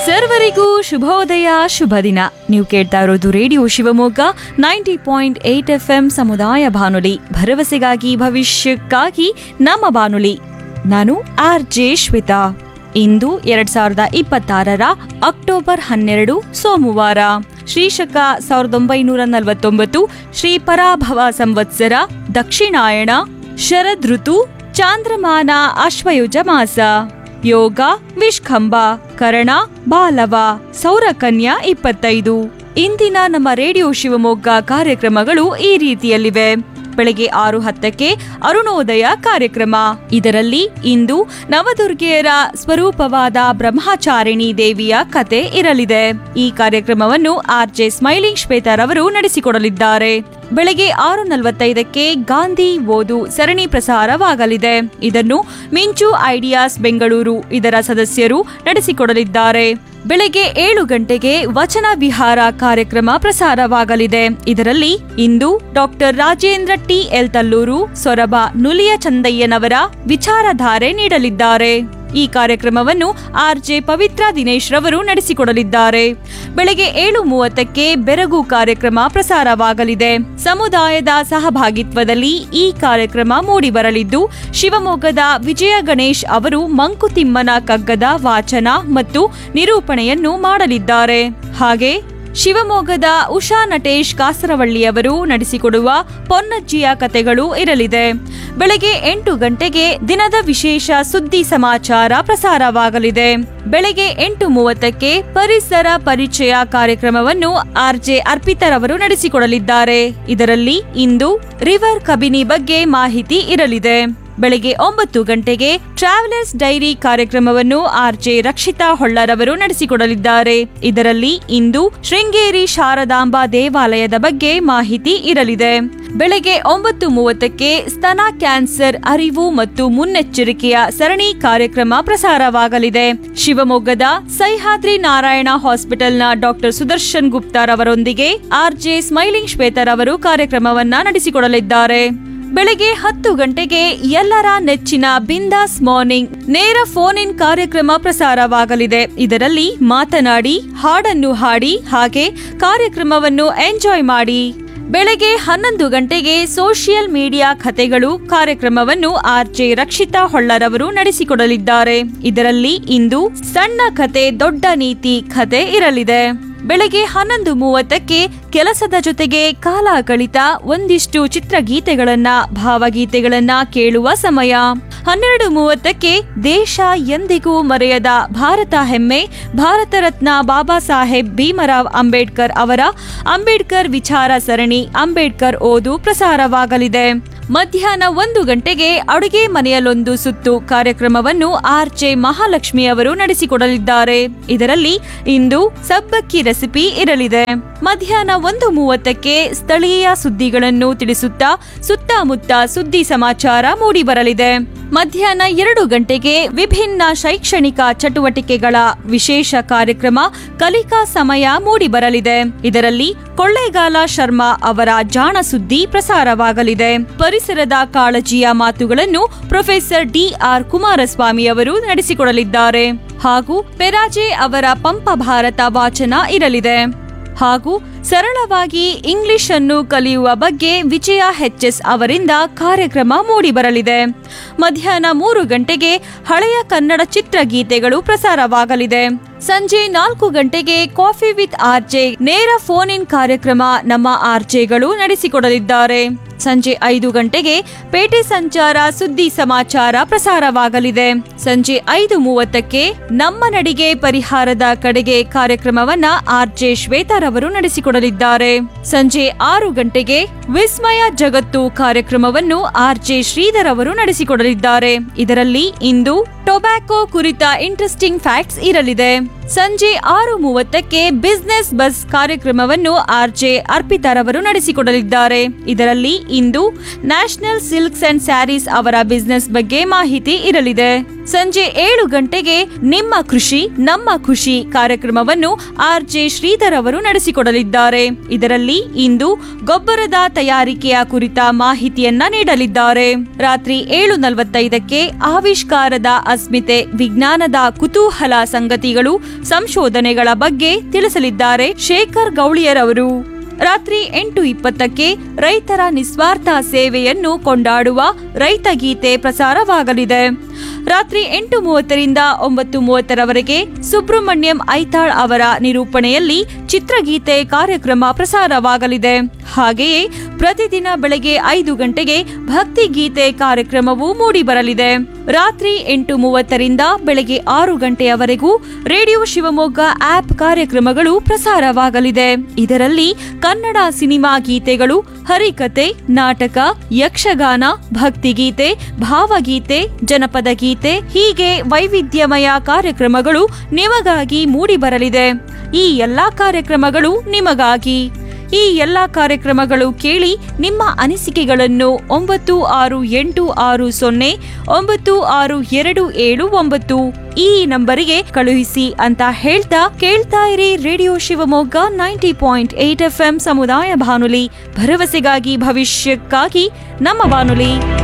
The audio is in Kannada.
ಸರ್ವರಿಗೂ ಶುಭೋದಯ ಶುಭ ದಿನ ನೀವು ಕೇಳ್ತಾ ಇರೋದು radio Shivamogga ninety point eight F M ಸಮುದಾಯ ಬಾನುಲಿ ಭರವಸೆಗಾಗಿ ಭವಿಷ್ಯಕ್ಕಾಗಿ ನಮ್ಮ ಬಾನುಲಿ ನಾನು ಆರ್ ಜೆ ಶ್ವೇತಾ ಇಂದು ಎರಡ್ ಸಾವಿರದ ಇಪ್ಪತ್ತಾರರ ಅಕ್ಟೋಬರ್ ಹನ್ನೆರಡು ಸೋಮವಾರ ಶ್ರೀಶಕ ಸಾವಿರದ ಒಂಬೈನೂರ ನಲವತ್ತೊಂಬತ್ತು ಶ್ರೀ ಪರಾಭವ ಸಂವತ್ಸರ ದಕ್ಷಿಣಾಯಣ ಶರದ್ ಋತು ಚಾಂದ್ರಮಾನ ಅಶ್ವಯುಜ ಮಾಸ ಯೋಗ ವಿಷ್ಖಂಬ ಕರಣ ಬಾಲವ ಸೌರಕನ್ಯಾ ಇಪ್ಪತ್ತೈದು ಇಂದಿನ ನಮ್ಮ ರೇಡಿಯೋ ಶಿವಮೊಗ್ಗ ಕಾರ್ಯಕ್ರಮಗಳು ಈ ರೀತಿಯಲ್ಲಿವೆ ಬೆಳಗ್ಗೆ ಆರು ಹತ್ತಕ್ಕೆ ಅರುಣೋದಯ ಕಾರ್ಯಕ್ರಮ ಇದರಲ್ಲಿ ಇಂದು ನವದುರ್ಗೆಯರ ಸ್ವರೂಪವಾದ ಬ್ರಹ್ಮಚಾರಿಣಿ ದೇವಿಯ ಕತೆ ಇರಲಿದೆ ಈ ಕಾರ್ಯಕ್ರಮವನ್ನು ಆರ್ ಜೆ ಸ್ಮೈಲಿಂಗ್ ಶ್ವೇತರವರು ನಡೆಸಿಕೊಡಲಿದ್ದಾರೆ ಬೆಳಗ್ಗೆ ಆರು ನಲವತ್ತೈದಕ್ಕೆ ಗಾಂಧಿ ಓದು ಸರಣಿ ಪ್ರಸಾರವಾಗಲಿದೆ ಇದನ್ನು ಮಿಂಚು ಐಡಿಯಾಸ್ ಬೆಂಗಳೂರು ಇದರ ಸದಸ್ಯರು ನಡೆಸಿಕೊಡಲಿದ್ದಾರೆ ಬೆಳಗ್ಗೆ ಏಳು ಗಂಟೆಗೆ ವಚನ ವಿಹಾರ ಕಾರ್ಯಕ್ರಮ ಪ್ರಸಾರವಾಗಲಿದೆ ಇದರಲ್ಲಿ ಇಂದು doctor Rajendra T L Tallur Soraba Nuliya ಚಂದಯ್ಯನವರ ವಿಚಾರಧಾರೆ ನೀಡಲಿದ್ದಾರೆ ಈ ಕಾರ್ಯಕ್ರಮವನ್ನು ಆರ್ ಜೆ ಪವಿತ್ರ ದಿನೇಶ್ ರವರು ನಡೆಸಿಕೊಡಲಿದ್ದಾರೆ ಬೆಳಗ್ಗೆ ಏಳು ಮೂವತ್ತಕ್ಕೆ ಬೆರಗು ಕಾರ್ಯಕ್ರಮ ಪ್ರಸಾರವಾಗಲಿದೆ ಸಮುದಾಯದ ಸಹಭಾಗಿತ್ವದಲ್ಲಿ ಈ ಕಾರ್ಯಕ್ರಮ ಮೂಡಿಬರಲಿದ್ದು ಶಿವಮೊಗ್ಗದ ವಿಜಯ ಗಣೇಶ್ ಅವರು ಮಂಕುತಿಮ್ಮನ ಕಗ್ಗದ ವಾಚನ ಮತ್ತು ನಿರೂಪಣೆಯನ್ನು ಮಾಡಲಿದ್ದಾರೆ ಹಾಗೆ ಶಿವಮೊಗ್ಗದ ಉಷಾ ನಟೇಶ್ ಕಾಸರವಳ್ಳಿಯವರು ನಡೆಸಿಕೊಡುವ ಪೊನ್ನಜ್ಜಿಯ ಕತೆಗಳು ಇರಲಿದೆ ಬೆಳಗ್ಗೆ ಎಂಟು ಗಂಟೆಗೆ ದಿನದ ವಿಶೇಷ ಸುದ್ದಿ ಸಮಾಚಾರ ಪ್ರಸಾರವಾಗಲಿದೆ ಬೆಳಗ್ಗೆ ಎಂಟು ಮೂವತ್ತಕ್ಕೆ ಪರಿಸರ ಪರಿಚಯ ಕಾರ್ಯಕ್ರಮವನ್ನು ಆರ್ಜೆ ಅರ್ಪಿತರವರು ನಡೆಸಿಕೊಡಲಿದ್ದಾರೆ ಇದರಲ್ಲಿ ಇಂದು ರಿವರ್ ಕಬಿನಿ ಬಗ್ಗೆ ಮಾಹಿತಿ ಇರಲಿದೆ ಬೆಳಗ್ಗೆ ಒಂಬತ್ತು ಗಂಟೆಗೆ ಟ್ರಾವೆಲರ್ಸ್ ಡೈರಿ ಕಾರ್ಯಕ್ರಮವನ್ನು ಆರ್ಜೆ ರಕ್ಷಿತಾ ಹೊಳ್ಳರವರು ನಡೆಸಿಕೊಡಲಿದ್ದಾರೆ ಇದರಲ್ಲಿ ಇಂದು ಶೃಂಗೇರಿ ಶಾರದಾಂಬಾ ದೇವಾಲಯದ ಬಗ್ಗೆ ಮಾಹಿತಿ ಇರಲಿದೆ ಬೆಳಗ್ಗೆ ಒಂಬತ್ತು ಮೂವತ್ತಕ್ಕೆ ಸ್ತನ ಕ್ಯಾನ್ಸರ್ ಅರಿವು ಮತ್ತು ಮುನ್ನೆಚ್ಚರಿಕೆಯ ಸರಣಿ ಕಾರ್ಯಕ್ರಮ ಪ್ರಸಾರವಾಗಲಿದೆ ಶಿವಮೊಗ್ಗದ ಸಹ್ಯಾದ್ರಿ ನಾರಾಯಣ ಹಾಸ್ಪಿಟಲ್ನ ಡಾಕ್ಟರ್ ಸುದರ್ಶನ್ ಗುಪ್ತಾರ್ ಅವರೊಂದಿಗೆ ಆರ್ಜೆ ಸ್ಮೈಲಿಂಗ್ ಶ್ವೇತರ್ ಅವರು ಕಾರ್ಯಕ್ರಮವನ್ನ ನಡೆಸಿಕೊಡಲಿದ್ದಾರೆ ಬೆಳಗ್ಗೆ ಹತ್ತು ಗಂಟೆಗೆ ಎಲ್ಲರ ನೆಚ್ಚಿನ ಬಿಂದಾಸ್ ಮಾರ್ನಿಂಗ್ ನೇರ ಫೋನ್ ಇನ್ ಕಾರ್ಯಕ್ರಮ ಪ್ರಸಾರವಾಗಲಿದೆ ಇದರಲ್ಲಿ ಮಾತನಾಡಿ ಹಾಡನ್ನು ಹಾಡಿ ಹಾಗೆ ಕಾರ್ಯಕ್ರಮವನ್ನು ಎಂಜಾಯ್ ಮಾಡಿ ಬೆಳಗ್ಗೆ ಹನ್ನೊಂದು ಗಂಟೆಗೆ ಸೋಷಿಯಲ್ ಮೀಡಿಯಾ ಕಥೆಗಳು ಕಾರ್ಯಕ್ರಮವನ್ನು ಆರ್ಜೆ ರಕ್ಷಿತಾ ಹೊಳ್ಳರವರು ನಡೆಸಿಕೊಡಲಿದ್ದಾರೆ ಇದರಲ್ಲಿ ಇಂದು ಸಣ್ಣ ಕತೆ ದೊಡ್ಡ ನೀತಿ ಕತೆ ಇರಲಿದೆ ಬೆಳಗ್ಗೆ ಹನ್ನೊಂದು ಮೂವತ್ತಕ್ಕೆ ಕೆಲಸದ ಜೊತೆಗೆ ಕಾಲ ಕಳಿತ ಒಂದಿಷ್ಟು ಚಿತ್ರಗೀತೆಗಳನ್ನ ಭಾವಗೀತೆಗಳನ್ನ ಕೇಳುವ ಸಮಯ ಹನ್ನೆರಡು ಮೂವತ್ತಕ್ಕೆ ದೇಶ ಎಂದಿಗೂ ಮರೆಯದ ಭಾರತ ಹೆಮ್ಮೆ ಭಾರತ ರತ್ನ ಬಾಬಾ ಸಾಹೇಬ್ ಭೀಮರಾವ್ ಅಂಬೇಡ್ಕರ್ ಅವರ ಅಂಬೇಡ್ಕರ್ ವಿಚಾರ ಸರಣಿ ಅಂಬೇಡ್ಕರ್ ಓದು ಪ್ರಸಾರವಾಗಲಿದೆ ಮಧ್ಯಾಹ್ನ ಒಂದು ಗಂಟೆಗೆ ಅಡುಗೆ ಮನೆಯಲ್ಲೊಂದು ಸುತ್ತು ಕಾರ್ಯಕ್ರಮವನ್ನು ಆರ್ ಜೆ ಮಹಾಲಕ್ಷ್ಮಿ ಅವರು ನಡೆಸಿಕೊಡಲಿದ್ದಾರೆ ಇದರಲ್ಲಿ ಇಂದು ಸಬ್ಬಕ್ಕಿ ರೆಸಿಪಿ ಇರಲಿದೆ ಮಧ್ಯಾಹ್ನ ಒಂದು ಮೂವತ್ತಕ್ಕೆ ಸ್ಥಳೀಯ ಸುದ್ದಿಗಳನ್ನು ತಿಳಿಸುತ್ತಾ ಸುತ್ತಮುತ್ತ ಸುದ್ದಿ ಸಮಾಚಾರ ಮೂಡಿಬರಲಿದೆ ಮಧ್ಯಾಹ್ನ ಎರಡು ಗಂಟೆಗೆ ವಿಭಿನ್ನ ಶೈಕ್ಷಣಿಕ ಚಟುವಟಿಕೆಗಳ ವಿಶೇಷ ಕಾರ್ಯಕ್ರಮ ಕಲಿಕಾ ಸಮಯ ಮೂಡಿಬರಲಿದೆ ಇದರಲ್ಲಿ ಕೊಳ್ಳೇಗಾಲ ಶರ್ಮಾ ಅವರ ಜಾಣ ಸುದ್ದಿ ಪ್ರಸಾರವಾಗಲಿದೆ ಪರಿಸರದ ಕಾಳಜಿಯ ಮಾತುಗಳನ್ನು ಪ್ರೊಫೆಸರ್ ಡಿ ಆರ್ ಕುಮಾರಸ್ವಾಮಿ ಅವರು ನಡೆಸಿಕೊಡಲಿದ್ದಾರೆ ಹಾಗೂ ಪೆರಾಜೆ ಅವರ ಪಂಪ ಭಾರತ ವಾಚನ ಇರಲಿದೆ ಹಾಗೂ ಸರಳವಾಗಿ ಇಂಗ್ಲಿಷ್ ಅನ್ನು ಕಲಿಯುವ ಬಗ್ಗೆ ವಿಜಯ ಎಸ್ ಅವರಿಂದ ಕಾರ್ಯಕ್ರಮ ಮೂಡಿಬರಲಿದೆ ಮಧ್ಯಾಹ್ನ ಮೂರು ಗಂಟೆಗೆ ಹಳೆಯ ಕನ್ನಡ ಚಿತ್ರಗೀತೆಗಳು ಪ್ರಸಾರವಾಗಲಿದೆ ಸಂಜೆ ನಾಲ್ಕು ಗಂಟೆಗೆ ಕಾಫಿ ವಿತ್ ಆರ್ಜೆ ನೇರ ಫೋನ್ ಇನ್ ಕಾರ್ಯಕ್ರಮ ನಮ್ಮ ಆರ್ಜೆಗಳು ನಡೆಸಿಕೊಡಲಿದ್ದಾರೆ ಸಂಜೆ ಐದು ಗಂಟೆಗೆ ಪೇಟೆ ಸಂಚಾರ ಸುದ್ದಿ ಸಮಾಚಾರ ಪ್ರಸಾರವಾಗಲಿದೆ ಸಂಜೆ ಐದು ಮೂವತ್ತಕ್ಕೆ ನಮ್ಮ ನಡಿಗೆ ಪರಿಹಾರದ ಕಡೆಗೆ ಕಾರ್ಯಕ್ರಮವನ್ನ ಆರ್ಜೆ ಶ್ವೇತಾರವರು ನಡೆಸಿಕೊಡಲಿದ್ದಾರೆ ಸಂಜೆ ಆರು ಗಂಟೆಗೆ ವಿಸ್ಮಯ ಜಗತ್ತು ಕಾರ್ಯಕ್ರಮವನ್ನು ಆರ್ಜೆ ಶ್ರೀಧರ್ ಅವರು ನಡೆಸಿಕೊಡಲಿದ್ದಾರೆ ಇದರಲ್ಲಿ ಇಂದು ಟೊಬ್ಯಾಕೋ ಕುರಿತ ಇಂಟ್ರೆಸ್ಟಿಂಗ್ ಫ್ಯಾಕ್ಟ್ಸ್ ಇರಲಿದೆ ಸಂಜೆ ಆರು ಮೂವತ್ತಕ್ಕೆ ಬಿಸ್ನೆಸ್ ಬಸ್ ಕಾರ್ಯಕ್ರಮವನ್ನು ಆರ್ಜೆ ಅರ್ಪಿತಾರವರು ನಡೆಸಿಕೊಡಲಿದ್ದಾರೆ ಇದರಲ್ಲಿ ಇಂದು ನ್ಯಾಷನಲ್ ಸಿಲ್ಕ್ಸ್ ಅಂಡ್ ಸ್ಯಾರೀಸ್ ಅವರ ಬಿಸ್ನೆಸ್ ಬಗ್ಗೆ ಮಾಹಿತಿ ಇರಲಿದೆ ಸಂಜೆ ಏಳು ಗಂಟೆಗೆ ನಿಮ್ಮ ಕೃಷಿ ನಮ್ಮ ಖುಷಿ ಕಾರ್ಯಕ್ರಮವನ್ನು ಆರ್ಜೆ ಶ್ರೀಧರ್ ಅವರು ನಡೆಸಿಕೊಡಲಿದ್ದಾರೆ ಇದರಲ್ಲಿ ಇಂದು ಗೊಬ್ಬರದ ತಯಾರಿಕೆಯ ಕುರಿತ ಮಾಹಿತಿಯನ್ನ ನೀಡಲಿದ್ದಾರೆ ರಾತ್ರಿ ಏಳು ನಲವತ್ತೈದಕ್ಕೆ ಆವಿಷ್ಕಾರದ ಅಸ್ಮಿತೆ ವಿಜ್ಞಾನದ ಕುತೂಹಲ ಸಂಗತಿಗಳು ಸಂಶೋಧನೆಗಳ ಬಗ್ಗೆ ತಿಳಿಸಲಿದ್ದಾರೆ ಶೇಖರ್ ಗೌಳಿಯರವರು ರಾತ್ರಿ ಎಂಟು ಇಪ್ಪತ್ತಕ್ಕೆ ರೈತರ ನಿಸ್ವಾರ್ಥ ಸೇವೆಯನ್ನು ಕೊಂಡಾಡುವ ರೈತ ಗೀತೆ ಪ್ರಸಾರವಾಗಲಿದೆ ರಾತ್ರಿ ಎಂಟು ಮೂವತ್ತರಿಂದ ಒಂಬತ್ತು ಮೂವತ್ತರವರೆಗೆ ಸುಬ್ರಹ್ಮಣ್ಯಂ ಐತಾಳ್ ಅವರ ನಿರೂಪಣೆಯಲ್ಲಿ ಚಿತ್ರಗೀತೆ ಕಾರ್ಯಕ್ರಮ ಪ್ರಸಾರವಾಗಲಿದೆ ಹಾಗೆಯೇ ಪ್ರತಿದಿನ ಬೆಳಗ್ಗೆ ಐದು ಗಂಟೆಗೆ ಭಕ್ತಿ ಗೀತೆ ಕಾರ್ಯಕ್ರಮವು ಮೂಡಿಬರಲಿದೆ ರಾತ್ರಿ ಎಂಟು ಮೂವತ್ತರಿಂದ ಬೆಳಗ್ಗೆ ಆರು ಗಂಟೆಯವರೆಗೂ ರೇಡಿಯೋ ಶಿವಮೊಗ್ಗ ಆಪ್ ಕಾರ್ಯಕ್ರಮಗಳು ಪ್ರಸಾರವಾಗಲಿದೆ ಇದರಲ್ಲಿ ಕನ್ನಡ ಸಿನಿಮಾ ಗೀತೆಗಳು ಹರಿಕತೆ ನಾಟಕ ಯಕ್ಷಗಾನ ಭಕ್ತಿಗೀತೆ ಭಾವಗೀತೆ ಜನಪದ ಗೀತೆ ಹೀಗೆ ವೈವಿಧ್ಯಮಯ ಕಾರ್ಯಕ್ರಮಗಳು ನಿಮಗಾಗಿ ಮೂಡಿಬರಲಿದೆ ಈ ಎಲ್ಲಾ ಕಾರ್ಯಕ್ರಮಗಳು ನಿಮಗಾಗಿ ಈ ಎಲ್ಲಾ ಕಾರ್ಯಕ್ರಮಗಳು ಕೇಳಿ ನಿಮ್ಮ ಅನಿಸಿಕೆಗಳನ್ನು ಒಂಬತ್ತು ಆರು ಎಂಟು ಆರು ಸೊನ್ನೆ ಒಂಬತ್ತು ಆರು ಎರಡು ಏಳು ಒಂಬತ್ತು ಈ ನಂಬರಿಗೆ ಕಳುಹಿಸಿ ಅಂತ ಹೇಳ್ತಾ ಕೇಳ್ತಾ ಇರಿ radio Shivamogga ninety point eight F ಸಮುದಾಯ ಬಾನುಲಿ ಭರವಸೆಗಾಗಿ ಭವಿಷ್ಯಕ್ಕಾಗಿ ನಮ್ಮ ಬಾನುಲಿ